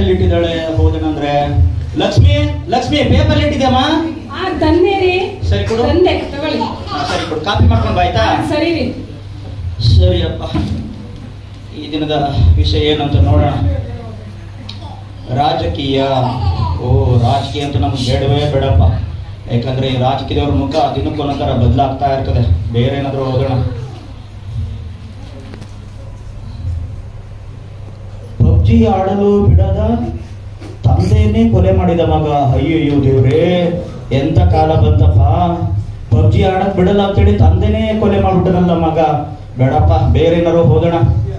ಎಲ್ಲಿಟ್ಟಿದ್ದಾಳೆ ಹೋದನಂದ್ರೆ ಲಕ್ಷ್ಮಿ ಲಕ್ಷ್ಮಿ ಪೇಪರ್ ಇಟ್ಟಿದ್ಯಮ್ಮ ಆ ತಂದೆ ರೀ ಸರಿ ಕೊಡು. ತಂದೆ ತಗೊಳ್ಳಿ ಹಾ, ಸರಿ ಕೊಡು ಕಾಪಿ ಮಾಡ್ಕೊಂಡು ಬಾ ಆಯ್ತಾ ಆ, ಸರಿ ರೀ ಸರಿಯಪ್ಪ ಈ ದಿನದ ವಿಷಯ ಏನಂತ ನೋಡೋಣ ರಾಜಕೀಯ ಓ ರಾಜಕೀಯ ಅಂತ ನಮ್ಗೆ ಬೇಡವೇ ಬೇಡಪ್ಪ ಯಾಕಂದ್ರೆ ಈ ರಾಜಕೀಯದವ್ರ ಮುಖ ದಿನಕ್ಕೊಂದೊಂಥರ ಬದಲಾಗ್ತಾ ಇರ್ತದೆ ಬೇರೆ ಏನಾದರೂ ಓದೋಣ ಪಬ್ಜಿ ಆಡಲು ಬಿಡದ ತಂದೆಯನ್ನೇ ಕೊಲೆ ಮಾಡಿದ ಮಗ ಅಯ್ಯಯ್ಯೋ ದೇವ್ರೇ ಎಂತ ಕಾಲ ಬಂತಪ್ಪ ಪಬ್ಜಿ ಆಡಕ್ ಬಿಡಲ್ಲ ಅಂತೇಳಿ ತಂದೆನೇ ಕೊಲೆ ಮಾಡ್ಬಿಟ್ಟನಲ್ಲ ಮಗ ಬೇಡಪ್ಪ ಬೇರೆ ಏನಾರು ಹೋಗೋಣ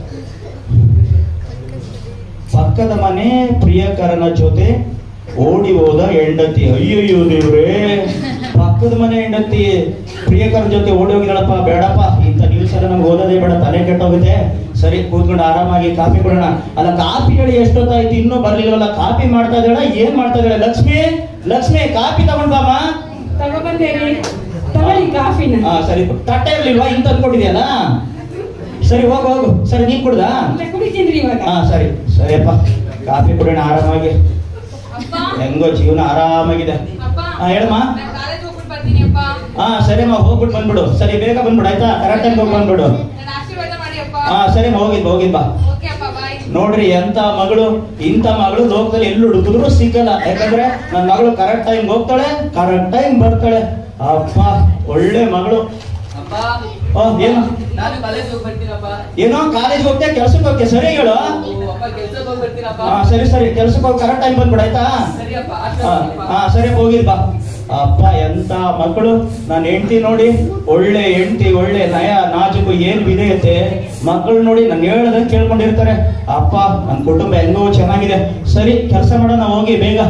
ಪಕ್ಕದ ಮನೆ ಪ್ರಿಯಕರನ ಜೊತೆ ಓಡಿ ಹೋದ ಹೆಂಡತಿ ಅಯ್ಯಯ್ಯೋ ದೇವ್ರೇ ಪಕ್ಕದ ಮನೆ ಹೆಂಡತಿ ಪ್ರಿಯಕರ ಜೊತೆ ಓಡಿ ಹೋಗಿದಳಪ್ಪ ಬೇಡಪ್ಪ ಇಂಥ ನ್ಯೂಸ್ ಎಲ್ಲ ನಮ್ಗೆ ಓದೋದೇ ಬೇಡ ತಲೆ ಕೆಟ್ಟೋಗುತ್ತೆ ಸರಿ ಕೂತ್ಕೊಂಡು ಆರಾಮಾಗಿ ಕಾಫಿ ಕೊಡೋಣ ಅಲ್ಲ ಕಾಫಿ ಹೇಳಿ ಎಷ್ಟೊತ್ತಾಯ್ತು ಇನ್ನೂ ಬರ್ಲಿಲ್ವಲ್ಲ ಕಾಫಿ ಮಾಡ್ತಾ ಇದ್ದಾಳ ಏನ್ ಮಾಡ್ತಾ ಇದ್ದಾಳೆ ಲಕ್ಷ್ಮಿ ಲಕ್ಷ್ಮಿ ಕಾಫಿ ತಗೊಂಡ್ ಬಾಮ ತಗೊಬಂದೆ ರೀ ತಗೊಳ್ಳಿ ಕಾಫಿನ ಹಾ ಸರಿ ತಟ್ಟೆ ಇರ್ಲಿಲ್ವಾ ಇಂತ ಅನ್ಕೊಂಡಿದ್ಯಲ್ಲ ಸರಿ ಹೋಗು ಹೋಗು ಸರಿ ನೀನ್ ಕುಡ್ದಾ ಇಲ್ಲ, ಕುಡಿತೀನಿ ರೀ ಇವಾಗ ಹಾ ಸರಿ ಸರಿಯಪ್ಪ ಕಾಫಿ ಕುಡಿಯೋಣ ಆರಾಮಾಗಿ ಅಪ್ಪ ಹೆಂಗೋ ಜೀವನ ಆರಾಮಾಗಿದೆ ಅಪ್ಪ ಹಾ ಹೇಳಮ್ಮ ನಾನು ಕಾಲೇಜ್ ಹೋಗ್ಬಿಟ್ಟು ಬರ್ತೀನಿ ಅಪ್ಪ ಹಾ ಸರಿಯಮ್ಮ ಹೋಗ್ಬಿಟ್ಟು ಬಂದ್ಬಿಡು ಸರಿ ಬೇಗ ಬಂದ್ಬಿಡು ಆಯ್ತಾ ಕರೆಕ್ಟ್ ಟೈಮ್ ಹೋಗಿ ಬಂದ್ಬಿಡು ನನ್ನ ಆಶೀರ್ವಾದ ಮಾಡಿ ಅಪ್ಪ ಹಾ ಸರಿಯಮ್ಮ ಹೋಗಿದ್ ಹೋಗಿದ್ ಬಾ ಓಕೆ ಅಪ್ಪ ಬಾಯ್ ನೋಡ್ರಿ ಎಂತ ಮಗಳು ಇಂಥ ಮಗಳು ಲೋಕದಲ್ಲಿ ಎಲ್ಲಿ ಹುಡುಕಿದ್ರು ಸಿಕ್ಕಲ್ಲ ಯಾಕಂದ್ರೆ ನನ್ನ ಮಗಳು ಕರೆಕ್ಟ್ ಟೈಮ್ ಹೋಗ್ತಾಳೆ ಕರೆಕ್ಟ್ ಟೈಮ್ ಬರ್ತಾಳೆ ಅಪ್ಪ ಒಳ್ಳೆ ಮಗಳು ಅಪ್ಪ ಓ ಏನು ನಾನು ಕಾಲೇಜ್ ಹೋಗಿ ಬರ್ತೀನಪ್ಪ ಏನೋ ಕಾಲೇಜ್ ಹೋಗ್ತೀಯ ಕೆಲ್ಸಕ್ಕೆ ಹೋಗ್ತೀಯ ಸರಿ ಹೇಳು ಓ, ಅಪ್ಪ ಕೆಲ್ಸಕ್ಕೆ ಹೋಗಿ ಬರ್ತೀನಪ್ಪ ಹಾ ಸರಿ ಸರಿ ಕೆಲ್ಸಕ್ಕೆ ಹೋಗಿ ಕರೆಕ್ಟ್ ಟೈಮ್ ಬಂದ್ಬಿಡು ಆಯ್ತಾ ಸರಿಯಪ್ಪ ಹಾ, ಆಶೀರ್ವಾದ ಹಾ ಸರಿ ಹೋಗಿದ್ ಬಾ ಅಪ್ಪ ಎಂತ ಮಕ್ಕಳು ನಾನು ಹೆಂಡತಿ ನೋಡಿ ಒಳ್ಳೆ ಹೆಂಡತಿ ಒಳ್ಳೆ ನಯ ನಾಜುಕು ಏನ್ ವಿಧೇಯತೆ ಮಕ್ಕಳು ನೋಡಿ ನಾನು ಹೇಳ್ದಂಗೆ ಕೇಳ್ಕೊಂಡಿರ್ತಾರೆ ಅಪ್ಪ ನನ್ನ ಕುಟುಂಬ ಹೆಂಗೋ ಚೆನ್ನಾಗಿದೆ ಸರಿ ಕೆಲಸ ಮಾಡೋಣ ಹೋಗಿ ಬೇಗ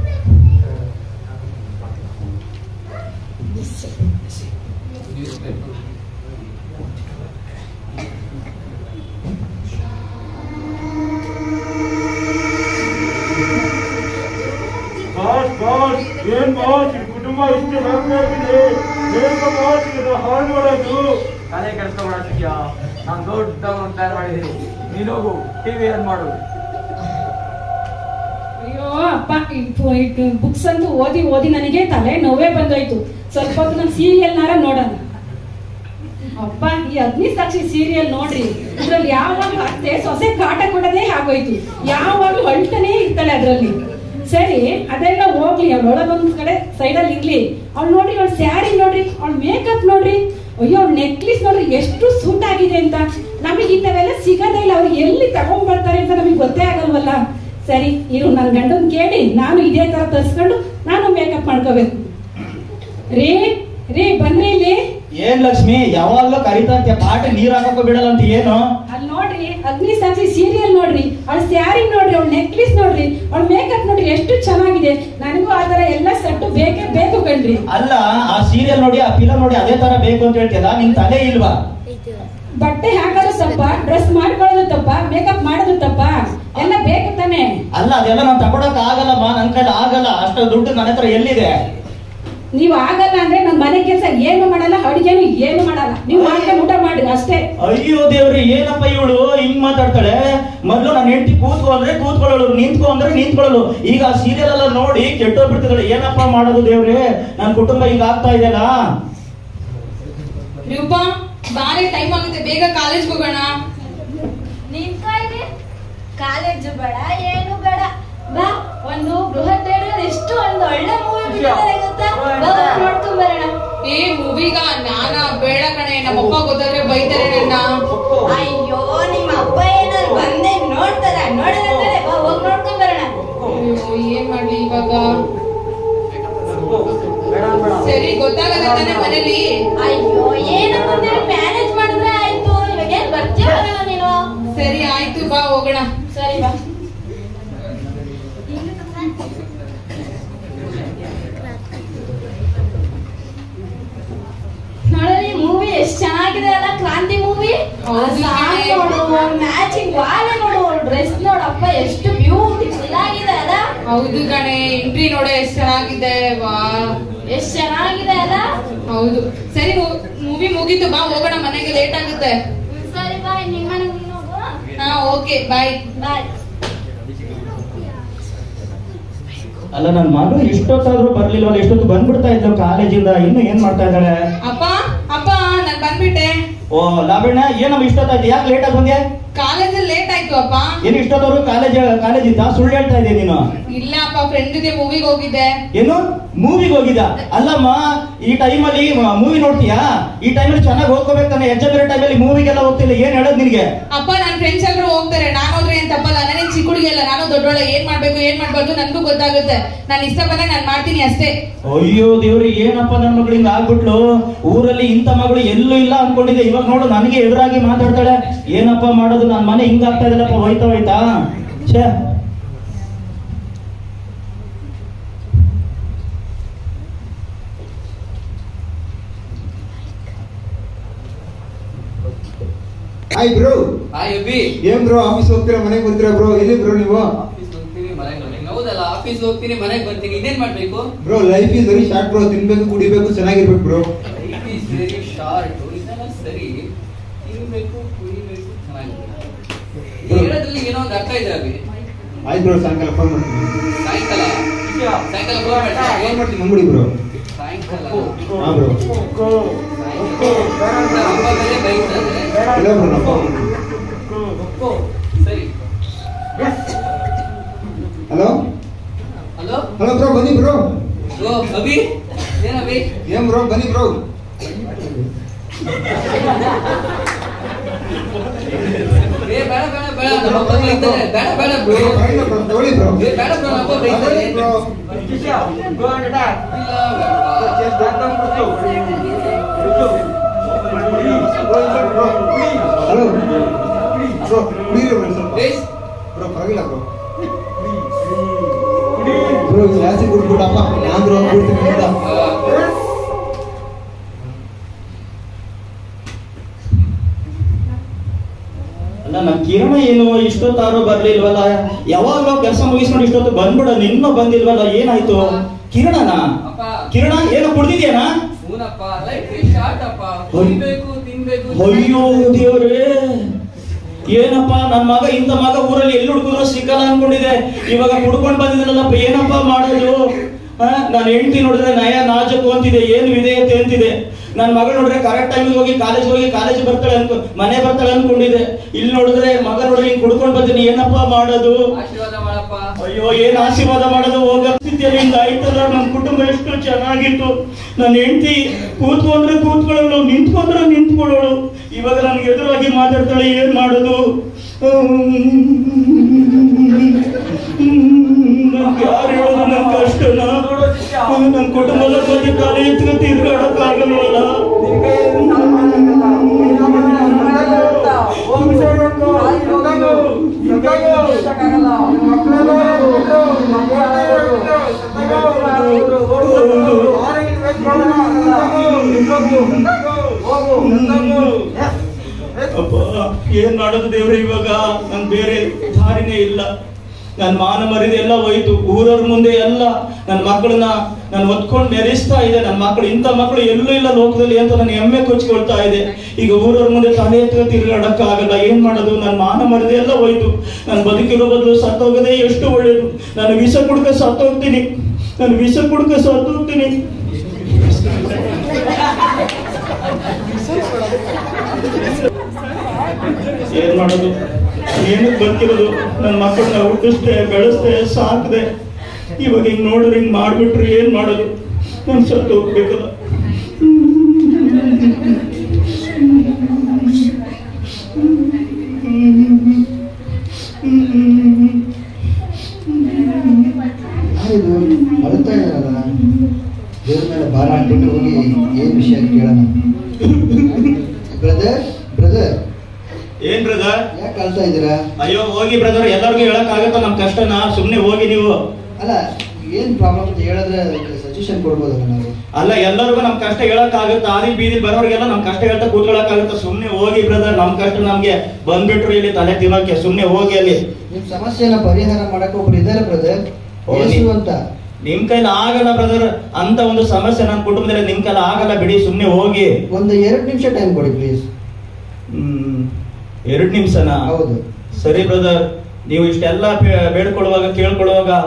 ಬಾಸ್ ಬಾಸ್ ಏನ್ ಬಾಸ್ ಈ ಕುಟುಂಬ ಇಷ್ಟು ಹೆಂಗಾಗಿದೆ ಹೇಗ ಬಾಸ್ ಇದು ಹಾಳು ಮಾಡೋದು ತಲೆ ಕೆಡಿಸ್ಕೊಂಡ್ಬಿಡ್ತೀಯ ನಾನು ದೊಡ್ಡ ಒಂದು ತಯಾರು ಮಾಡಿದ್ದೀನಿ ನೀನು ಹೋಗು ಟಿವಿ ಆನ್ ಮಾಡು ಅಯ್ಯೋ ಅಪ್ಪ ಬುಕ್ಸ್ ಅಂತೂ ಓದಿ ಓದಿ ನನಗೆ ತಲೆ ನೋವೇ ಬಂದೋಯ್ತು ಸ್ವಲ್ಪ ಹೊತ್ತು ನಾನು ಸೀರಿಯಲ್ನಾರ ನೋಡೋಣ ಅಪ್ಪ ಈ ಅಗ್ನಿ ಸಾಕ್ಷಿ ಸೀರಿಯಲ್ ನೋಡ್ರಿ ಇದ್ರಲ್ಲಿ ಯಾವಾಗ ಅತ್ತೆ ಸೊಸೆ ಕಾಟ ಕೊಡೋದೇ ಆಗೋಯ್ತು ಯಾವಾಗ್ಲೂ ಹೊಲ್ಟನೇ ಇರ್ತಾಳೆ ಅದ್ರಲ್ಲಿ ಸರಿ ಅದೆಲ್ಲ ಹೋಗ್ಲಿ ಅವ್ಳ ಒಳಗೊಂದ್ ಕಡೆ ಸೈಡಲ್ಲಿ ಇರ್ಲಿ ಅವ್ಳು ನೋಡ್ರಿ ಅವ್ಳ ಸ್ಯಾರಿ ನೋಡ್ರಿ ಅವ್ಳ ಮೇಕಪ್ ನೋಡ್ರಿ ಅಯ್ಯೋ ಅವ್ಳ ನೆಕ್ಲಿಸ್ ನೋಡ್ರಿ ಎಷ್ಟು ಸೂಟ್ ಆಗಿದೆ ಅಂತ ನಮಗೆ ಇಂಥವೆಲ್ಲ ಸಿಗೋದೇ ಇಲ್ಲ ಅವ್ರು ಎಲ್ಲಿ ತಗೊಂಡ್ ಬರ್ತಾರೆ ಅಂತ ನಮಗೆ ಗೊತ್ತೇ ಆಗಲ್ವಲ್ಲ ಸರಿ ಇರು ನನ್ನ ಗಂಡನ್ ಕೇಳಿ ನಾನು ಇದೇ ತರ ತರ್ಸ್ಕೊಂಡು ನಾನು ಮೇಕಪ್ ಮಾಡ್ಕೋಬೇಕು ರೀ ರೀ ಬನ್ರಿ ಇಲ್ಲಿ ಏನ್ ಲಕ್ಷ್ಮಿ ಯಾವಾಗ್ಲೂ ಕರಿತಾ ಇರ್ತೀಯ ಪಾಟ ನೀರ್ ಹಾಕಕ್ಕೂ ಬಿಡಲ್ಲ ಅಂತ ಏನು ಅಲ್ಲಿ ನೋಡ್ರಿ ಅಗ್ನಿ ಸಾಕ್ಷಿ ಸೀರಿಯಲ್ ನೋಡ್ರಿ ಅವಳ ಸ್ಯಾರಿ ನೋಡ್ರಿ ಅವಳ ನೆಕ್ಲೆಸ್ ನೋಡ್ರಿ ಅವಳ ಮೇಕಪ್ ನೋಡ್ರಿ ಎಷ್ಟು ಚೆನ್ನಾಗಿದೆ ನನಗೂ ಆ ತರ ಎಲ್ಲ ಸೆಟ್ ಬೇಕೇ ಬೇಕು ಕಣ್ರಿ ಅಲ್ಲ ಆ ಸೀರಿಯಲ್ ನೋಡಿ ಆ ಫಿಲಂ ನೋಡಿ ಅದೇ ತರ ಬೇಕು ಅಂತ ಹೇಳ್ತಿಯಲ್ಲ ನಿನ್ ತಲೆ ಇಲ್ವಾ ಬಟ್ಟೆ ಹಾಕೋದು ತಪ್ಪ ಡ್ರೆಸ್ ಮಾಡ್ಕೊಳ್ಳೋದು ತಪ್ಪ ಮೇಕಪ್ ಮಾಡೋದು ತಪ್ಪ ಎಲ್ಲ ಬೇಕು ತಾನೆ ಅಲ್ಲ ಅದೆಲ್ಲ ನಾನು ತಗೊಳಕ್ ಆಗಲ್ಲಮ್ಮ ನನ್ ಕೈಲಿ ಆಗಲ್ಲ ಅಷ್ಟು ದುಡ್ಡು ನನ್ನ ಹತ್ರ ಎಲ್ಲಿದೆ ನೀವು ಆಗಲ್ಲ ಅಂದ್ರೆ ನನ್ನ ಮನೆ ಕೆಲಸ ಏನು ಮಾಡಲ್ಲ ಅಡಿಗೆನು ಏನು ಮಾಡಲ್ಲ ನೀವು ಮಾಡ್ಕೊಂಡು ಊಟ ಮಾಡಿ ಅಷ್ಟೇ ಅಯ್ಯೋ ದೇವ್ರಿ ಏನಪ್ಪ ಇವಳು ಹಿಂಗ್ ಮಾತಾಡ್ತಾಳೆ ಮೊದ್ಲು ನನ್ನ ಹೆಂಡತಿ ಕೂತ್ಕೊ ಅಂದ್ರೆ ಕೂತ್ಕೊಳ್ಳೋಳು ನಿಂತ್ಕೊ ಅಂದ್ರೆ ನಿಂತ್ಕೊಳ್ಳೋಳು ಈಗ ಸೀರಿಯಲ್ ಎಲ್ಲ ನೋಡಿ ಕೆಟ್ಟೋಗ್ಬಿಡ್ತಿದ್ದಾಳೆ ಏನಪ್ಪ ಮಾಡೋದು ದೇವ್ರಿ ನನ್ನ ಕುಟುಂಬ ಹಿಂಗ್ ಆಗ್ತಾ ಇದೆಯಲ್ಲ ರೂಪ ಬಾರಿ ಟೈಮ್ ಆಗುತ್ತೆ ಬೇಗ ಕಾಲೇಜ್ ಹೋಗೋಣ ನಿನ್ ಕಾಯ್ದೆ ಕಾಲೇಜು ಬೇಡ ಏನು ಬೇಡ ಬಾ ಒಂದು ಬೃಹತ್ ಥಿಯೇಟರ್ ಎಷ್ಟು ಒಂದು ಒಳ್ಳೆ ಮೂವಿ ಬಿಟ್ಟಿದ್ದಾರೆ ಗೊತ್ತಾ ಬಾ ಹೋಗ್ ನೋಡ್ಕೊಂಡ್ ಬರೋಣ ಏ ಮೂವಿಗ ನಾನ ಬೇಡ ಕಣೆ ನಮ್ಮಪ್ಪ ಗೊತ್ತಾದ್ರೆ ಬೈತಾರೆ ನನ್ನ ಅಯ್ಯೋ ನಿಮ್ಮ ಅಪ್ಪ ಏನಾದ್ರು ಬಂದೆ ನೋಡ್ತಾರ ನೋಡಿದ್ರೆ ಬಾ ಹೋಗ್ ನೋಡ್ಕೊಂಡ್ ಬರೋಣ ಅಯ್ಯೋ ಏನ್ ಮಾಡ್ಲಿ ಇವಾಗ ಬೇಡ ಬೇಡ ಸರಿ ಗೊತ್ತಾಗಲ್ಲ ತಾನೆ ಮನೇಲಿ ಅಯ್ಯೋ ಏನಪ್ಪ ಮ್ಯಾನೇಜ್ ಮಾಡಿದ್ರೆ ಆಯ್ತು ಇವಾಗ ಏನ್ ಬರ್ತೀಯ ನೀನು ಸರಿ ಆಯ್ತು ಬಾ ಹೋಗೋಣ ಸರಿ ಬಾ ನೋಡಲಿ ಮೂವಿ ಎಷ್ಟ್ ಚೆನ್ನಾಗಿದೆ ಅಲ್ಲ ಕ್ರಾಂತಿ ಮೂವಿ ಹೌದು ಕಣೆ. ನೋಡು ಮ್ಯಾಚಿಂಗ್ ವಾಲೆ ನೋಡು ಡ್ರೆಸ್ ನೋಡಪ್ಪ ಎಷ್ಟು ಬ್ಯೂಟಿಫುಲ್ ಆಗಿದೆ ಅಲ್ಲ ಹೌದು ಕಣೆ ಎಂಟ್ರಿ ನೋಡೋ ಎಷ್ಟ್ ಚೆನ್ನಾಗಿದೆ ವಾ ಎಷ್ಟ್ ಚೆನ್ನಾಗಿದೆ ಅಲ್ಲ ಹೌದು ಸರಿ ಮೂವಿ ಮುಗೀತು ಬಾ ಹೋಗೋಣ ಮನೆಗೆ ಲೇಟ್ ಆಗುತ್ತೆ ಹ್ಮ್, ಸರಿ ಬಾಯ್ ನಿಮ್ಮನೆಗೆ ನೀನು ಹೋಗು ಹಾ ಓಕೆ ಬಾಯ್ ಬಾಯ್ ಅಲ್ಲ ನನ್ನ ಮಗಳು ಇಷ್ಟೊತ್ತಾದ್ರೂ ಬರ್ಲಿಲ್ವಲ್ಲ ಎಷ್ಟೊತ್ತು ಬಂದ್ಬಿಡ್ತಾ ಇದ್ಲು ಕಾಲೇಜಿಂದ ಇನ್ನು ಏನ್ ಮಾಡ್ತಾ ಇದ್ದಾಳೆ ಅಪ್ಪ ಅಪ್ಪ ನಾನ್ ಬಂದ್ಬಿಟ್ಟೆ ಓ ಲಾವಣ್ಯ ಏನಮ್ಮ ಇಷ್ಟೊತ್ತಾಯ್ತು ಯಾಕೆ ಲೇಟ್ ಆಗಿ ಬಂದ್ಯಾ ಕಾಲೇಜಲ್ಲಿ ಲೇಟ್ ಆಯ್ತು ಅಪ್ಪ ಏನು ಇಷ್ಟೊತ್ತವ್ರು ಕಾಲೇಜ್ ಕಾಲೇಜ್ ಇದ್ದ ಸುಳ್ಳು ಹೇಳ್ತಾ ಇದೆಯಾ ನೀನು ಇಲ್ಲ ಅಪ್ಪ ಫ್ರೆಂಡ್ ಜೊತೆ ಮೂವಿಗೆ ಹೋಗಿದ್ದೆ ಏನು ಮೂವಿಗೆ ಹೋಗಿದ್ದ ಅಲ್ಲಮ್ಮ ಈ ಟೈಮಲ್ಲಿ ಮೂವಿ ನೋಡ್ತೀಯಾ ಈ ಟೈಮಲ್ಲಿ ಚೆನ್ನಾಗಿ ಓದ್ಕೋಬೇಕು ತಾನೆ ಎಕ್ಸಾಮ್ ಇರೋ ಟೈಮಲ್ಲಿ ಮೂವಿಗೆಲ್ಲ ಹೋಗ್ತಿಲ್ಲ ಏನ್ ಹೇಳೋದು ನಿನಗೆ ಅಪ್ಪ ನನ್ ಫ್ರೆಂಡ್ಸ್ ಎಲ್ಲರೂ ಹೋಗ್ತಾರೆ ನಾನು ಹೋದ್ರೆ ಏನ್ ತಪ್ಪಲ್ಲ ನಾನೇನ್ ಚಿಕ್ಕ ಹುಡುಗಿ ಅಲ್ಲ ನಾನು ದೊಡ್ಡೋಳ ಏನ್ ಮಾಡ್ಬೇಕು ಏನ್ ಮಾಡ್ಬಾರ್ದು ನನ್ಗೂ ಗೊತ್ತಾಗುತ್ತೆ ನಾನು ಇಷ್ಟ ಬಂದಾಗ ನಾನ್ ಮಾಡ್ತೀನಿ ಅಷ್ಟೇ ಅಯ್ಯೋ ದೇವ್ರಿ ಏನಪ್ಪ ನನ್ನ ಮಗಳು ಹಿಂಗ ಆಗ್ಬಿಟ್ಲು ಊರಲ್ಲಿ ಇಂಥ ಮಗಳು ಎಲ್ಲೂ ಇಲ್ಲ ಅನ್ಕೊಂಡಿದ್ದೆ ಇವಾಗ ನೋಡು ನನಗೆ ಎದುರಾಗಿ ಮಾತಾಡ್ತಾಳೆ ಏನಪ್ಪ ಮಾಡೋದು ನನ್ನ ಮನೆ ಹಿಂಗ ಆಗ್ತಾ ಇದೆಲ್ಲಪ್ಪ ಹೋಯ್ತಾ ಹೋಯ್ತಾ ಛೇ ಹಾಯ್ ಬ್ರೋ ಹಾಯ್ ಅಭಿ ಏನ್ ಬ್ರೋ ಆಫೀಸ್ ಹೋಗ್ತೀರಾ ಮನೆಗೆ ಬರ್ತೀರಾ ಬ್ರೋ ಎಲ್ಲಿ ಬ್ರೋ ನೀವು ಆಫೀಸ್ ಹೋಗ್ತೀನಿ ಮನೆಗೆ ಬರ್ತೀನಿ ಹೌದಲ್ಲ ಆಫೀಸ್ ಹೋಗ್ತೀನಿ ಮನೆಗೆ ಬರ್ತೀನಿ ಇನ್ನೇನ್ ಮಾಡ್ಬೇಕು bro life is very short bro ತಿನ್ಬೇಕು ಕುಡಿಬೇಕು ಚೆನ್ನಾಗಿರ್ಬೇಕು bro life is very short ಇದೆಲ್ಲ ಸರಿ ತಿನ್ಬೇಕು ಕುಡಿಬೇಕು ಚೆನ್ನಾಗಿರ್ಬೇಕು ನೀನ್ ಹೇಳೋದ್ರಲ್ಲಿ ಏನೋ ಒಂದು ಅರ್ಥ ಇದೆ ಅಭಿ ಆಯ್ತು ಬ್ರೋ ಸಾಯಂಕಾಲ ಫೋನ್ ಮಾಡ್ತೀನಿ ಸಾಯಂಕಾಲ ಸಾಯಂಕಾಲ ಫೋನ್ ಫೋನ್ ಮಾಡ್ತೀನಿ ಮಾಡ್ತೀನಿ ನಂಬಿಡಿ ಬ್ರೋ ಸಾಯಂಕಾಲ ಹಾ ಬ್ರೋ ಸಾಯಂಕಾಲ ಅಮ್ಮ ಬೇರೆ ಬೈತಾರೆ ಇಲ್ಲ ಬ್ರೋ ನಾ ಫೋನ್ ಮಾಡ್ತೀನಿ ಸರಿ ಹಲೋ ಹಲೋ ಹಲೋ ಬ್ರೋ ಬನ್ನಿ ಬ್ರೋ ಓ ಅಭಿ ಏನ್ ಅಭಿ ಏನ್ ಬ್ರೋ ಬನ್ನಿ ಬ್ರೋ ಏ ಬೇಡ ಬೇಡ ಬೇಡ ನಮ್ಮ ಅಪ್ಪ ಬೈತಾರೆ ಬೇಡ ಬೇಡ ಬ್ರೋ ಬರಲ್ಲ ಬ್ರೋ ತಗೊಳ್ಳಿ ಬ್ರೋ ಏ ಬೇಡ ಬ್ರೋ ನಮ್ಮ ಅಪ್ಪ ಬೈತಾರೆ ಬ್ರೋ ಇಲ್ಲ ಹಲೋ ಬ್ರೋ ಕುಡೀರಿ ಬ್ರೋ ಸ್ವಲ್ಪ ಬೇಸ್ ಬ್ರೋ ಪರವಾಗಿಲ್ಲ ಬ್ರೋ ಬ್ರೋ ಕ್ಲಾಸಿಗೆ ಬಿಟ್ಬಿಡಪ್ಪ ನಾನು ಬ್ರೋ ಬಿಡ್ತೀನಿ ಅಂತ ಅಲ್ಲ ನಮ್ ಕಿರಣ ಏನು ಇಷ್ಟೊತ್ತಾರು ಬರ್ಲಿಲ್ವಲ್ಲ ಯಾವಾಗ್ಲೋ ಕೆಲಸ ಮುಗಿಸ್ಕೊಂಡು ಇಷ್ಟೊತ್ತು ಬಂದ್ಬಿಡ ನಿನ್ನೂ ಬಂದಿಲ್ವಲ್ಲ ಏನಾಯ್ತು ಕಿರಣನ ಅಪ್ಪ ಕಿರಣ ಏನು ಕುಡ್ದಿದ್ಯಾನಾ ಹೂನಪ್ಪ ಲೈಫ್ ಇಸ್ ಶಾರ್ಟ್ ಅಪ್ಪ ಕುಡಿಬೇಕು ತಿನ್ಬೇಕು ಅಯ್ಯೋ ದೇವ್ರೇ ಏನಪ್ಪ ನನ್ ಮಗ ಇಂಥ ಮಗ ಊರಲ್ಲಿ ಎಲ್ಲಿ ಹುಡುಕಿದ್ರು ಸಿಕ್ಕಲ್ಲ ಅನ್ಕೊಂಡಿದೆ ಇವಾಗ ಕುಡ್ಕೊಂಡ್ ಬಂದಿದ್ರಲ್ಲಪ್ಪ ಏನಪ್ಪ ಮಾಡೋದು ನಾನು ಹೆಂಡತಿ ನೋಡಿದ್ರೆ ನಯ ನಾಜಕು ಅಂತಿದೆ ಏನು ವಿಧೇಯತೆ ಅಂತಿದೆ ನನ್ನ ಮಗಳು ನೋಡಿದ್ರೆ ಕರೆಕ್ಟ್ ಟೈಮಿಗೆ ಹೋಗಿ ಕಾಲೇಜ್ ಹೋಗಿ ಕಾಲೇಜ್ ಬರ್ತಾಳೆ ಅನ್ಕೊ ಮನೆ ಬರ್ತಾಳೆ ಅನ್ಕೊಂಡಿದೆ ಇಲ್ಲಿ ನೋಡಿದ್ರೆ ಮಗ ನೋಡ್ರಿ ಹಿಂಗ್ ಕುಡ್ಕೊಂಡ್ ಬಂದಿನಿ ಏನಪ್ಪ ಮಾಡೋದು ಆಶೀರ್ವಾದ ಮಾಡಪ್ಪ ಅಯ್ಯೋ ಏನ್ ಆಶೀರ್ವಾದ ಮಾಡೋದು ಹೋಗೋ ಸ್ಥಿತಿಯಲ್ಲಿ ಹಿಂಗ್ ಆಯ್ತಲ್ಲ ನಮ್ ಕುಟುಂಬ ಎಷ್ಟು ಚೆನ್ನಾಗಿತ್ತು ನನ್ನ ಹೆಂಡತಿ ಕೂತ್ಕೊಂಡ್ರೆ ಕೂತ್ಕೊಳ್ಳೋಳು ನಿಂತ್ಕೊಂಡ್ರೆ ನಿಂತ್ಕೊಳ್ಳೋಳು ಇವಾಗ ನನ್ಗೆ ಎದುರಾಗಿ ಮಾತಾಡ್ತಾಳೆ ಏನ್ ಮಾಡೋದು ನನ್ಗೆ ಯಾರು ಹೇಳೋದು ನನ್ ಕಷ್ಟನ ನನ್ ಕುಟುಂಬದ ಬಗ್ಗೆ ತಲೆ ಎತ್ಕೊಂಡು ತಿರ್ಗಾಡಕ್ ಆಗಲ್ವಲ್ಲ ಅಪ್ಪ ಏನ್ ಮಾಡೋದು ದೇವ್ರೆ ಇವಾಗ ನನ್ ಬೇರೆ ದಾರಿನೇ ಇಲ್ಲ ನನ್ ಮಾನ ಮರ್ಯಾದೆ ಎಲ್ಲ ಹೋಯ್ತು ಊರವ್ರ ಮುಂದೆ ಎಲ್ಲ ನನ್ನ ಮಕ್ಕಳನ್ನ ನಾನು ಒತ್ಕೊಂಡು ನೆರೆಸ್ತಾ ಇದೆ ನನ್ನ ಮಕ್ಕಳು ಇಂಥ ಮಕ್ಕಳು ಎಲ್ಲೂ ಇಲ್ಲ ಲೋಕದಲ್ಲಿ ಅಂತ ನನ್ನ ಹೆಮ್ಮೆ ಕೊಚ್ಕೊಳ್ತಾ ಇದೆ ಈಗ ಊರವ್ರ ಮುಂದೆ ತಲೆ ಎತ್ತ ತಿರುಗಾಡಕ್ಕ ಆಗಲ್ಲ ಏನ್ ಮಾಡೋದು ನನ್ನ ಮಾನ ಮರ್ಯಾದೆ ಎಲ್ಲ ಹೋಯ್ತು ನಾನು ಬದುಕಿರೋ ಬದಲು ಸತ್ತೋಗದೆ ಎಷ್ಟು ಒಳ್ಳೇದು ನಾನು ವಿಷ ಕುಡ್ಕ ಸತ್ತೋಗ್ತೀನಿ ನಾನು ವಿಷ ಕುಡ್ಕ ಸತ್ತೋಗ್ತೀನಿ ಏನ್ ಮಾಡೋದು ಏನಕ್ಕೆ ಬದುಕಿರೋದು ನನ್ನ ಮಕ್ಕಳನ್ನ ಹುಟ್ಟಿಸ್ದೆ ಬೆಳೆಸ್ದೆ ಸಾಕ್ದೆ ಇವಾಗ ಹಿಂಗ್ ನೋಡಿದ್ರೆ ಹಿಂಗ್ ಮಾಡ್ಬಿಟ್ರೆ ಏನ್ ಮಾಡೋದು ನನ್ ಸತ್ತು ಹೋಗ್ಬೇಕಲ್ಲ ಯಾರಿದು ಅಳ್ತಾ ಇದ್ದಾರಲ್ಲ ದೇವ್ರ ಮೇಲೆ ಭಾರ ಹಾಕ್ಬಿಟ್ಟು ಹೋಗಿ ಏನ್ ವಿಷಯ ಅಂತ ಕೇಳೋಣ ಬ್ರದರ್ ಬ್ರದರ್ ಏನ್ ಬ್ರದರ್ ಯಾಕೆ ಅಳ್ತಾ ಇದ್ದೀರಾ ಅಯ್ಯೋ ಹೋಗಿ ಬ್ರದರ್ ಎಲ್ಲರಿಗೂ ಹೇಳಕ್ ಆಗತ್ತ ನಮ್ ಕಷ್ಟನ ಸುಮ್ನೆ ಹೋಗಿ ನೀವು ಅಲ್ಲ ಏನ್ ಪ್ರಾಬ್ಲಮ್ ಅಂತ ಹೇಳಿದ್ರೆ ಸಜೆಷನ್ ಕೊಡ್ಬೋದಲ್ಲ ನಾವು ಅಲ್ಲ ಎಲ್ಲರಿಗೂ ನಮ್ ಕಷ್ಟ ಹೇಳಕ್ ಆಗುತ್ತ ಆದಿ ಬೀದಿ ಬರೋರಿಗೆಲ್ಲ ನಮ್ ಕಷ್ಟ ಹೇಳ್ತಾ ಕೂತ್ಕೊಳಕ್ ಆಗುತ್ತ ಸುಮ್ನೆ ಹೋಗಿ ಬ್ರದರ್ ನಮ್ ಕಷ್ಟ ನಮ್ಗೆ ಬಂದ್ಬಿಟ್ರು ಇಲ್ಲಿ ತಲೆ ತಿನ್ನೋಕೆ ಸುಮ್ನೆ ಹೋಗಿ ಅಲ್ಲಿ ನಿಮ್ ಸಮಸ್ಯೆನ ಪರಿಹಾರ ಮಾಡಕ್ ಒಬ್ರು ಇದ್ದಾರೆ ಬ್ರದರ್ ಓ, ಯೇಸು ನೀ- ಅಂತ ನಿಮ್ ಕೈಲಿ ಆಗಲ್ಲ ಬ್ರದರ್ ಅಂತ ಒಂದು ಸಮಸ್ಯೆ ನನ್ನ ಕುಟುಂಬದಲ್ಲಿ ನಿಮ್ ಕೈಲಿ ಆಗಲ್ಲ ಬಿಡಿ ಸುಮ್ನೆ ಹೋಗಿ ಒಂದು ಎರಡು ನಿಮಿಷ ಟೈಮ್ ಕೊಡಿ ಪ್ಲೀಸ್ ಹ್ಮ್ ಎರಡ್ ನಿಮಿಷನಾ ಹೌದು ಸರಿ ಬ್ರದರ್ ನೀವು ಇಷ್ಟೆಲ್ಲ ಬೇ- ಬೇಡ್ಕೊಳ್ಳುವಾಗ ಕೇಳ್ಕೊಳ್ಳುವಾಗ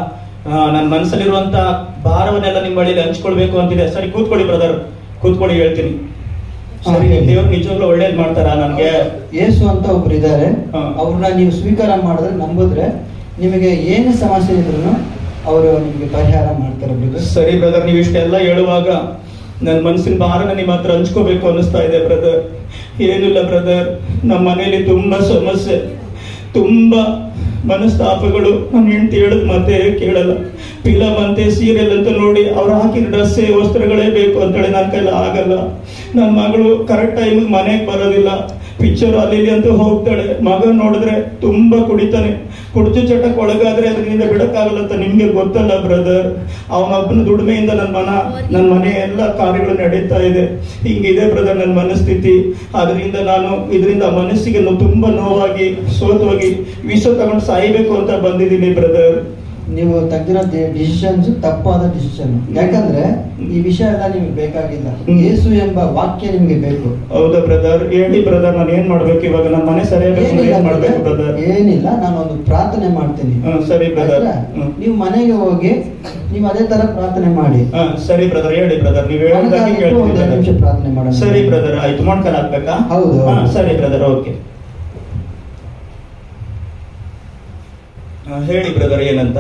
ನನ್ನ ಮನಸ್ಸಲ್ಲಿರುವಂತ ಭಾರವನ್ನೆಲ್ಲ ನಿಮ್ಮ ಬಳಿಯಲ್ಲಿ ಹಂಚ್ಕೊಳ್ಬೇಕು ಅಂತಿದೆ ಸರಿ ಕೂತ್ಕೊಳ್ಳಿ ಬ್ರದರ್ ಕೂತ್ಕೊಳ್ಳಿ ಹೇಳ್ತೀನಿ ಸರಿ ಹಾ, ಹೇಳಿ. ದೇವ್ರು ನಿಜವಾಗ್ಲೂ ಒಳ್ಳೇದ್ ಮಾಡ್ತಾರ ನನ್ಗೆ ಯೇಸು ಅಂತ ಒಬ್ರು ಇದ್ದಾರೆ ಹಾ. ಅವ್ರನ್ನ ನೀವು ಸ್ವೀಕಾರ ಮಾಡಿದ್ರೆ ನಂಬಿದ್ರೆ ನಿಮಗೆ ಏನು ಸಮಸ್ಯೆ ಇದ್ರು ಅವರು ನಿಮಗೆ ಪರಿಹಾರ ಮಾಡ್ತಾರೆ ಬ್ರದರ್ ಸರಿ ಬ್ರದರ್ ನೀವು ಇಷ್ಟೆಲ್ಲ ಹೇಳುವಾಗ ನನ್ನ ಮನಸ್ಸಿನ ಭಾರನ ನಿಮ್ಮ ಹತ್ರ ಹಂಚ್ಕೋಬೇಕು ಅನ್ನಿಸ್ತಾ ಇದೆ ಬ್ರದರ್ ಏನಿಲ್ಲ ಬ್ರದರ್ ನಮ್ಮ ಮನೆಯಲ್ಲಿ ತುಂಬಾ ಸಮಸ್ಯೆ ತುಂಬಾ ಮನಸ್ತಾಪಗಳು ನನ್ನ ಹೆಂಡತಿ ಹೇಳದ್ ಮತ್ತೆ ಕೇಳಲ್ಲ ಫಿಲಮ್ ಅಂತೆ ಸೀರಿಯಲ್ ಅಂತ ನೋಡಿ ಅವ್ರು ಹಾಕಿದ ಡ್ರೆಸ್ಸೇ ವಸ್ತ್ರಗಳೇ ಬೇಕು ಅಂತೇಳಿ ನನ್ನ ಕೈಲಿ ಆಗಲ್ಲ ನನ್ನ ಮಗಳು ಕರೆಕ್ಟ್ ಟೈಮಿಗೆ ಮನೆಗೆ ಬರೋದಿಲ್ಲ ಪಿಕ್ಚರ್ ಅಲ್ಲಿ ಇಲ್ಲಿ ಅಂತ ಹೋಗ್ತಾಳೆ ಮಗ ನೋಡಿದ್ರೆ ತುಂಬಾ ಕುಡಿತಾನೆ ಕುಡಿದು ಚಟಕ್ಕೆ ಒಳಗಾದ್ರೆ ಅದರಿಂದ ಬಿಡಕ್ಕಾಗಲ್ಲ ಅಂತ ನಿಮ್ಗೆ ಗೊತ್ತಲ್ಲ ಬ್ರದರ್ ಅವನೊಬ್ಬನ ದುಡಿಮೆಯಿಂದ ನನ್ನ ಮನ ನನ್ನ ಮನೆ ಎಲ್ಲ ಕಾರ್ಯಗಳು ನಡೀತಾ ಇದೆ ಹಿಂಗಿದೆ ಬ್ರದರ್ ನನ್ನ ಮನಸ್ಥಿತಿ ಅದರಿಂದ ನಾನು ಇದರಿಂದ ಮನಸ್ಸಿಗೆ ನೋ- ತುಂಬಾ ನೋವಾಗಿ ಸೋತೋಗಿ ವಿಷ ತಗೊಂಡು ಸಾಯ್ಬೇಕು ಅಂತ ಬಂದಿದ್ದೀನಿ ಬ್ರದರ್ ನೀವು ತೆಗೆದಿರೋ ಡಿಸಿಷನ್ಸ್ ತಪ್ಪಾದ ಡಿಸಿಷನ್ ಯಾಕಂದ್ರೆ ಈ ವಿಷಯ ಎಲ್ಲ ನಿಮ್ಗೆ ಬೇಕಾಗಿಲ್ಲ ಹ್ಮ್. ಯೇಸು ಎಂಬ ವಾಕ್ಯ ನಿಮ್ಗೆ ಬೇಕು ಹೌದಾ ಬ್ರದರ್ ಹೇಳಿ ಬ್ರದರ್ ನಾನು ಏನ್ ಮಾಡ್ಬೇಕು ಇವಾಗ ನನ್ನ ಮನೆ ಸರಿಯಾಗಬೇಕು ಏನಿಲ್ಲ ಏನ್ ಮಾಡ್ಬೇಕು ಬ್ರದರ್ brother. ಏನಿಲ್ಲ ನಾನು ಒಂದು ಪ್ರಾರ್ಥನೆ ಮಾಡ್ತೀನಿ ಹ್ಮ್, ಸರಿ ಬ್ರದರ್ ಆಯ್ತಾ? ಹ್ಮ್. ನೀವು ಮನೆಗೆ ಹೋಗಿ ನೀವು ಅದೇ ತರ ಪ್ರಾರ್ಥನೆ ಮಾಡಿ ಹಾ ಸರಿ ಬ್ರದರ್ ಹೇಳಿ ಬ್ರದರ್ ನೀವು ಹೇಳ್ದಂಗೆ ಮೊಣಕಾಲಿಟ್ಟು ಒಂದು ಎರಡು ನಿಮಿಷ ಕೇಳ್ತೀನಿ ಪ್ರಾರ್ಥನೆ ಮಾಡೋಣ ಸರಿ ಬ್ರದರ್ ಆಯ್ತು ಮೊಣಕಾಲ್ ಹಾಕ್ಬೇಕಾ ಹೌದು, ಹಾ ಹೌದು. ಸರಿ ಬ್ರದರ್ ಓಕೆ ಹೇಳಿ ಬ್ರದರ್ ಏನಂತ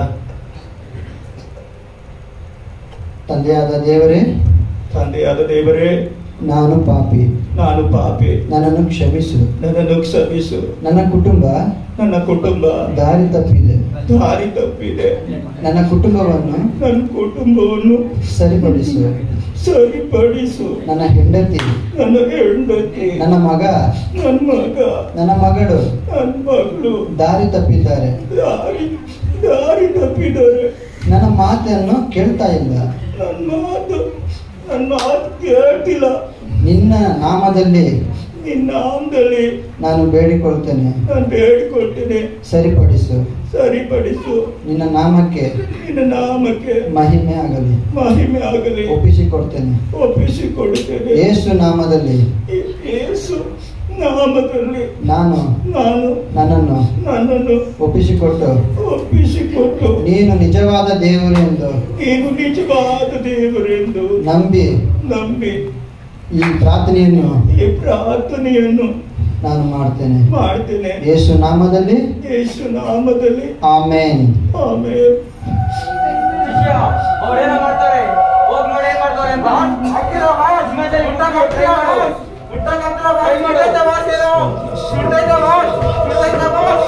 ತಂದೆಯಾದ ದೇವರೇ ತಂದೆಯಾದ ದೇವರೇ ನಾನು ಪಾಪಿ ನಾನು ಪಾಪಿ ನನ್ನನ್ನು ಕ್ಷಮಿಸು ನನ್ನನ್ನು ಕ್ಷಮಿಸು ನನ್ನ ಕುಟುಂಬ ನನ್ನ ಕುಟುಂಬ ದಾರಿ ತಪ್ಪಿದೆ ದಾರಿ ತಪ್ಪಿದೆ ನನ್ನ ಕುಟುಂಬವನ್ನು ನನ್ನ ಕುಟುಂಬವನ್ನು ಸರಿಪಡಿಸು ಸರಿಪಡಿಸು ನನ್ನ ಹೆಂಡತಿ ನನ್ನ ಹೆಂಡತಿ ನನ್ನ ಮಗ ನನ್ನ ಮಗ ನನ್ನ ಮಗಳು ನನ್ನ ಮಗಳು ದಾರಿ ತಪ್ಪಿದ್ದಾರೆ ದಾರಿ ದಾರಿ ತಪ್ಪಿದ್ದಾರೆ ನನ್ನ ಮಾತನ್ನು ಕೇಳ್ತಾ ಇಲ್ಲ ನನ್ನ ಮಾತು ನನ್ನ ಮಾತು ಕೇಳ್ತಿಲ್ಲ ನಿನ್ನ ನಾಮದಲ್ಲಿ ನಿನ್ನ ನಾಮದಲ್ಲಿ ನಾನು ಬೇಡಿಕೊಳ್ತೇನೆ ನಾನು ಬೇಡಿಕೊಳ್ತೇನೆ ಸರಿಪಡಿಸು ಸರಿಪಡಿಸು ನಿನ್ನ ನಾಮಕ್ಕೆ ನಿನ್ನ ನಾಮಕ್ಕೆ ಮಹಿಮೆ ಆಗಲಿ ಮಹಿಮೆ ಆಗಲಿ ಒಪ್ಪಿಸಿಕೊಡ್ತೇನೆ ಒಪ್ಪಿಸಿಕೊಡುತ್ತೇನೆ ಯೇಸು ನಾಮದಲ್ಲಿ ಯೇಸು ನಾಮದಲ್ಲಿ ನಾನು ನಾನು ನನ್ನನ್ನು ನನ್ನನ್ನು ಒಪ್ಪಿಸಿಕೊಟ್ಟು ಒಪ್ಪಿಸಿಕೊಟ್ಟು ನೀನು ನಿಜವಾದ ದೇವರು ಎಂದು ನೀನು ನಿಜವಾದ ದೇವರೆಂದು ನಂಬಿ ನಂಬಿ ಈ ಪ್ರಾರ್ಥನೆಯನ್ನು ಈ ಪ್ರಾರ್ಥನೆಯನ್ನು ನಾನು ಮಾಡ್ತೇನೆ ಮಾಡ್ತೇನೆ ಯೇಸು ನಾಮದಲ್ಲಿ ಯೇಸು ನಾಮದಲ್ಲಿ ಆಮೇನ್ ಆಮೇಲೆ ಶಿಷ್ಯ ಅವ್ರೇನೋ ಮಾಡ್ತಾರೆ ಹೋಗ್ ನೋಡಿ ಏನ್ ಮಾಡ್ತಾರೆ ಅಂತ ಹಾಕಿರೋ ಬಾಸ್ ಮತ್ತೆ ಮುಟ್ಟಕ್ ಹಾಕ್ತಿರೋ ಬಾಸ್ ಮುಟ್ಟಕ್ ಹಾಕ್ತಿರೋ ಬಾಸ್ ಮುಟ್ಟೈತೆ ಬಾಸ್ ಇದು ಮುಟ್ಟೈತೆ ಬಾಸ್ ಮುಟ್ಟೈತೆ ಬಾಸ್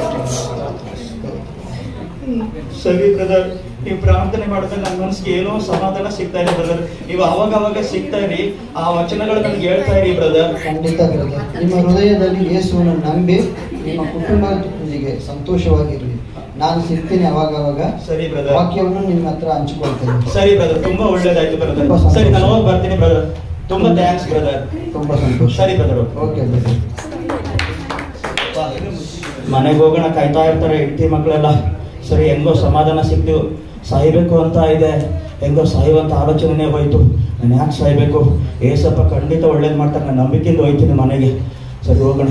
ಸರಿ ಬ್ರದರ್ ನೀವು ಪ್ರಾರ್ಥನೆ ಮಾಡಿದ್ರೆ ನನ್ನ ಮನಸ್ಸಿಗೆ ಏನೋ ಸಮಾಧಾನ ಸಿಗ್ತಾ ಇದೆ ಬ್ರದರ್ ನೀವು ಅವಾಗ ಅವಾಗ ಸಿಗ್ತಾ ಇರಿ ಆ ವಚನಗಳು ನನಗೆ ಹೇಳ್ತಾ ಇರಿ ಬ್ರದರ್ ಖಂಡಿತ ಬ್ರದರ್ ನಿಮ್ಮ ಹೃದಯದಲ್ಲಿ ಯೇಸುವನ್ನು ನಂಬಿ ನಿಮ್ಮ ಕುಟುಂಬದೊಂದಿಗೆ ಸಂತೋಷವಾಗಿರಲಿ ನಾನು ಸಿಗ್ತೀನಿ ಅವಾಗ ಅವಾಗ ಸರಿ ಬ್ರದರ್ ವಾಕ್ಯವನ್ನು ನಿಮ್ಮ ಹತ್ರ ಹಂಚಿಕೊಳ್ತೇನೆ ಸರಿ ಬ್ರದರ್ ತುಂಬಾ ಒಳ್ಳೇದಾಯ್ತು ಬ್ರದರ್ ತುಂಬಾ ಸಂತೋಷ. ಸರಿ ನಾನು ಹೋಗಿ ಬರ್ತೀನಿ ಬ್ರದರ್ ತುಂಬಾ ಥ್ಯಾಂಕ್ಸ್ ಬ್ರದರ್ ತುಂಬಾ ಸಂತೋಷ ಸರಿ ಬ್ರದರ್ ಓಕೆ ಬ್ರದರ್ ಮನೆಗೆ ಹೋಗೋಣ ಕಾಯ್ತಾ ಇರ್ತಾರೆ ಹೆಂಡತಿ ಮಕ್ಕಳೆಲ್ಲ ಸರಿ ಹೆಂಗೋ ಸಮಾಧಾನ ಸಿಕ್ತು ಸಾಯ್ಬೇಕು ಅಂತ ಇದೆ ಹೆಂಗೋ ಸಾಯುವಂತ ಆಲೋಚನೆ ಹೋಯ್ತು ನಾನು ಯಾಕೆ ಸಾಯ್ಬೇಕು ಏಸಪ್ಪ ಖಂಡಿತ ಒಳ್ಳೇದು ಮಾಡ್ತಾರೆ ನಾನು ನಂಬಿಕೆಯಿಂದ ಹೋಯ್ತೀನಿ ಮನೆಗೆ ಸರಿ ಹೋಗೋಣ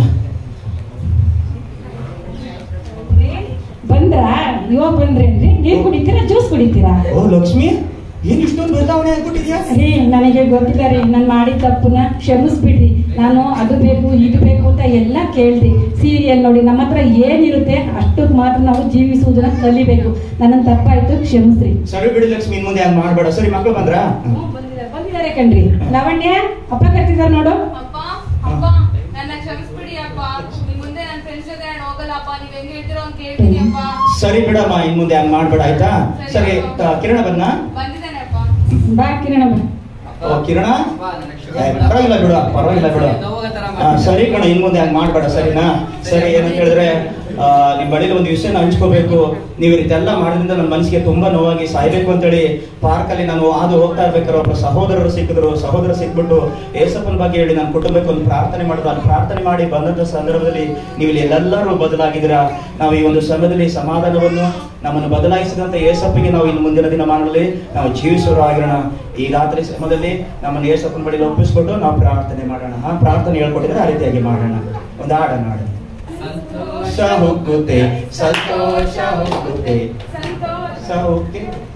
ಬಂದ್ರಾ ಇವಾಗ ಬಂದ್ರೇನ್ರಿ ನೀರ್ ಕುಡಿತೀರಾ ಜ್ಯೂಸ್ ಕುಡಿತೀರಾ ಓ ಲಕ್ಷ್ಮಿ ಏನ್ ಇಷ್ಟೊಂದು ಬದಲಾವಣೆ ಆಗ್ಬಿಟ್ಟಿದ್ಯಾ ರೀ ನನಗೆ ಗೊತ್ತಿಲ್ಲ ರೀ ನಾನು ಮಾಡಿದ ತಪ್ಪನ್ನ ಕ್ಷಮಿಸ್ಬಿಡ್ರಿ ನಾನು ಅದು ಬೇಕು ಇದು ಬೇಕು ಅಂತ ಎಲ್ಲ ಕೇಳ್ದೆ ಸೀರಿಯಲ್ ನೋಡಿ ನಮ್ಮ ಹತ್ರ ಏನಿರುತ್ತೆ ಅಷ್ಟಕ್ಕೆ ಮಾತ್ರ ನಾವು ಜೀವಿಸುವುದನ್ನ ಕಲಿಬೇಕು ನನ್ನ ತಪ್ಪಾಯ್ತು ಕ್ಷಮಿಸ್ರಿ ಸರಿ ಬಿಡಿ ಲಕ್ಷ್ಮಿ ಇನ್ ಮುಂದೆ ಹಂಗ್ ಮಾಡ್ಬೇಡ ಸರಿ ಮಕ್ಕಳು ಬಂದ್ರಾ ಬಂದಿದ್ದಾರೆ ಬಂದಿದ್ದಾರೆ ಕಣ್ರಿ ಲಾವಣ್ಯ ಅಪ್ಪ ಕರ್ತಿದಾರೆ ನೋಡು ಅಪ್ಪ ಅಪ್ಪ ನನ್ನ ಕ್ಷಮಿಸ್ಬಿಡಿ ಅಪ್ಪ ನಿಮ್ ಮುಂದೆ ನನ್ನ ಫ್ರೆಂಡ್ಸ್ ಜೊತೆ ನಾನು ಹೋಗಲ್ಲ ಅಪ್ಪ ನೀವ್ ಹೆಂಗ್ ಹೇಳ್ತಿರೋ ಹಂಗ್ ಕೇಳ್ತೀನಿ ಅಪ್ಪ ಸರಿ ಬಿಡಮ್ಮ ಇನ್ ಮುಂದೆ ಹಂಗ್ ಮಾಡ್ಬೇಡ ಆಯ್ತಾ ಸರಿ ತ- ಕಿರಣ ಬನ್ನ ಬಂದಿದ್ದಾನೆ ಅಪ್ಪ ಬಾ ಕಿರಣ ಬಾ ಓ ಕಿರಣ ಬಾ, ನನ್ನ ಏ, ಕ್ಷಮಿಸ್ಬಿಡು. ಪರವಾಗಿಲ್ಲ ಬಿಡು ಪರವಾಗಿಲ್ಲ ಬಿಡು ನೋವಾಗ ತರ ಆ, ಸರಿ ಕಣ ಇನ್ ಮುಂದೆ ಹಂಗ್ ಮಾಡ್ಬೇಡ ಸರಿನಾ ಸರಿ ಏನಂತ ಹೇಳಿದ್ರೆ ಆ, ನಿಮ್ ಬಳಿಲಿ ಒಂದು ವಿಷಯನ ಹಂಚ್ಕೋಬೇಕು ನೀವು ಈ ರೀತಿ ಎಲ್ಲ ಮಾಡೋದ್ರಿಂದ ನನ್ನ ಮನಸ್ಸಿಗೆ ತುಂಬಾ ನೋವಾಗಿ ಸಾಯ್ಬೇಕು ಅಂತೇಳಿ ಪಾರ್ಕ್ ಅಲ್ಲಿ ನಾನು ಹಾದು ಹೋಗ್ತಾ ಇರ್ಬೇಕಾದ್ರೆ ಒಬ್ಬ ಸಹೋದರರು ಸಿಕ್ಕಿದ್ರು ಸಹೋದರ ಸಿಕ್ಬಿಟ್ಟು ಏಸಪ್ಪನ ಬಗ್ಗೆ ಹೇಳಿ ನನ್ನ ಕುಟುಂಬಕ್ಕೆ ಒಂದು ಪ್ರಾರ್ಥನೆ ಮಾಡಿದ್ರು ಅಲ್ಲಿ ಪ್ರಾರ್ಥನೆ ಮಾಡಿ ಬಂದಂತ ಸಂದರ್ಭದಲ್ಲಿ ನೀವು ಇಲ್ಲಿ ಎಲ್ಲರೂ ಬದಲಾಗಿದ್ದೀರಾ ನಾವು ಈ ಒಂದು ಸಮಯದಲ್ಲಿ ಸಮಾಧಾನವನ್ನು ನಮ್ಮನ್ನು ಬದಲಾಯಿಸಿದಂತ ಏಸಪ್ಪಿಗೆ ನಾವು ಇನ್ನು ಮುಂದಿನ ದಿನಮಾನಗಳಲ್ಲಿ ನಾವು ಜೀವಿಸೋರು ಆಗಿರೋಣ ಈ ರಾತ್ರಿ ಸಮಯದಲ್ಲಿ ನಮ್ಮನ್ನು ಏಸಪ್ಪನ ಬಳಿ ಒಪ್ಪಿಸ್ಕೊಟ್ಟು ನಾವು ಪ್ರಾರ್ಥನೆ ಮಾಡೋಣ ಆ ಪ್ರಾರ್ಥನೆ ಹೇಳ್ಕೊಟ್ಟಿದ್ರೆ ಆ ರೀತಿಯಾಗಿ ಮಾಡೋಣ ಒಂದು ಹಾಡನ್ನ ಹಾಡೋಣ ಸಂತೋಷ ಸಂತೋಷ ಹೊಕ್ಕುತ್ತೆ ಸಂತೋಷ ಹೊಕ್ಕುತ್ತೆ ಸಂತೋಷ ಸರ್ ಓಕೆ